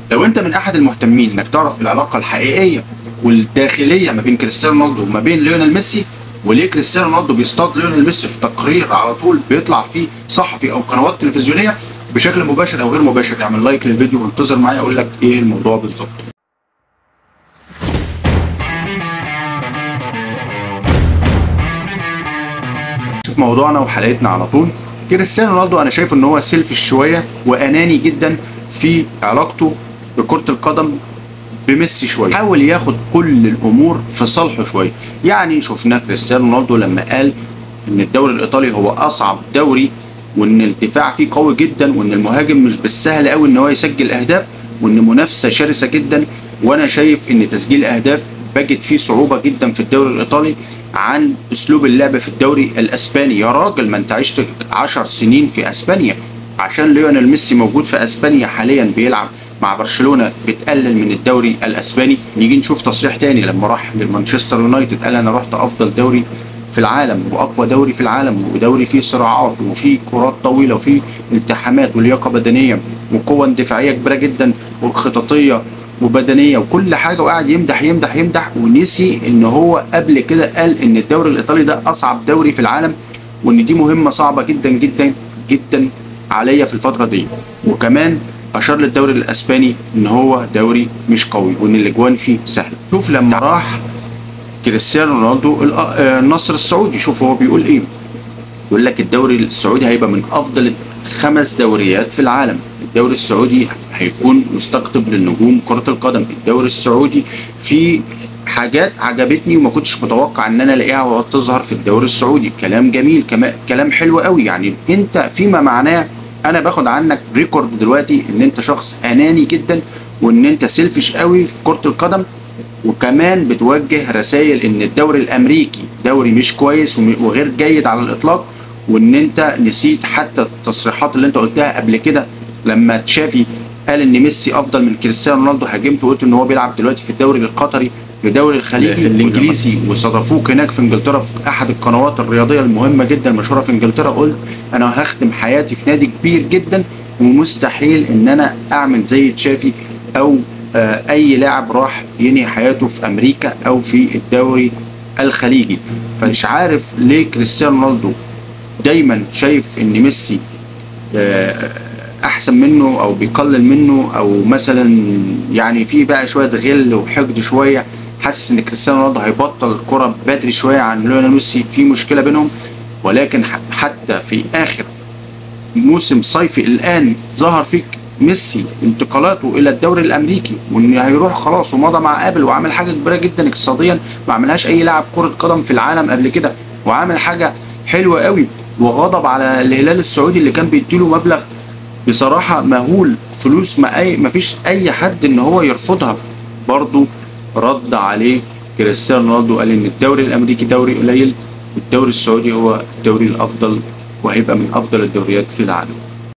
لو انت من احد المهتمين انك تعرف العلاقه الحقيقيه والداخليه ما بين كريستيانو رونالدو وما بين ليونيل ميسي وليه كريستيانو رونالدو بيصطاد ليونيل ميسي في تقرير على طول بيطلع فيه صحفي او قنوات تلفزيونيه بشكل مباشر او غير مباشر اعمل لايك للفيديو وانتظر معايا اقول لك ايه الموضوع بالظبط شوف موضوعنا وحلقتنا على طول كريستيانو رونالدو انا شايف ان هو سيلفش شويه واناني جدا في علاقته بكره القدم بميسي شويه حاول ياخد كل الامور في صالحه شويه يعني شفنا كريستيانو رونالدو لما قال ان الدوري الايطالي هو اصعب دوري وان الدفاع فيه قوي جدا وان المهاجم مش بالسهل قوي ان هو يسجل اهداف وان منافسه شرسه جدا وانا شايف ان تسجيل اهداف بجد فيه صعوبه جدا في الدوري الايطالي عن اسلوب اللعب في الدوري الاسباني يا راجل ما انت عشت 10 سنين في اسبانيا عشان ليونيل ميسي موجود في اسبانيا حاليا بيلعب مع برشلونه بتقلل من الدوري الاسباني نيجي نشوف تصريح تاني لما راح لمانشستر يونايتد قال انا رحت افضل دوري في العالم واقوى دوري في العالم ودوري فيه صراعات وفيه كرات طويله وفيه التحامات ولياقه بدنيه وقوه دفاعيه كبيره جدا وخططيه وبدنيه وكل حاجه وقاعد يمدح يمدح يمدح ونسي ان هو قبل كده قال ان الدوري الايطالي ده اصعب دوري في العالم وان دي مهمه صعبه جدا جدا جدا عليا في الفتره دي وكمان اشار للدوري الاسباني ان هو دوري مش قوي وان الاجوان فيه سهله شوف لما راح كريستيانو رونالدو النصر السعودي شوف هو بيقول ايه يقول لك الدوري السعودي هيبقى من افضل خمس دوريات في العالم الدوري السعودي هيكون مستقطب للنجوم كرة القدم الدوري السعودي فيه حاجات عجبتني وما كنتش متوقع ان انا الاقيها تظهر في الدوري السعودي كلام جميل كلام حلو قوي يعني انت فيما معناه انا باخد عنك ريكورد دلوقتي ان انت شخص اناني جدا وان انت سيلفش قوي في كرة القدم وكمان بتوجه رسائل ان الدوري الامريكي دوري مش كويس وغير جيد على الاطلاق وان انت نسيت حتى التصريحات اللي انت قلتها قبل كده لما تشافي قال ان ميسي افضل من كريستيانو رونالدو هاجمت وقلت ان هو بيلعب دلوقتي في الدوري القطري الدوري الخليجي الانجليزي واستضافوك هناك في انجلترا في احد القنوات الرياضيه المهمه جدا المشهوره في انجلترا قلت انا هختم حياتي في نادي كبير جدا ومستحيل ان انا اعمل زي تشافي او اي لاعب راح ينهي حياته في امريكا او في الدوري الخليجي فمش عارف ليه كريستيانو رونالدو دايما شايف ان ميسي احسن منه او بيقلل منه او مثلا يعني في بقى شويه غل وحقد شويه حاسس ان كريستيانو رونالدو هيبطل الكره بدري شويه عن ليونيل ميسي في مشكله بينهم ولكن حتى في اخر موسم صيفي الان ظهر فيك ميسي انتقالاته الى الدوري الامريكي وان هيروح خلاص ومضى مع ابل وعمل حاجه كبيره جدا اقتصاديا ما عملهاش اي لاعب كره قدم في العالم قبل كده وعامل حاجه حلوه قوي وغضب على الهلال السعودي اللي كان بيديله مبلغ بصراحه مهول فلوس ما اي ما فيش اي حد ان هو يرفضها برضه رد عليه كريستيانو رونالدو قال ان الدوري الامريكي دوري قليل والدوري السعودي هو الدوري الافضل وهيبقى من افضل الدوريات في العالم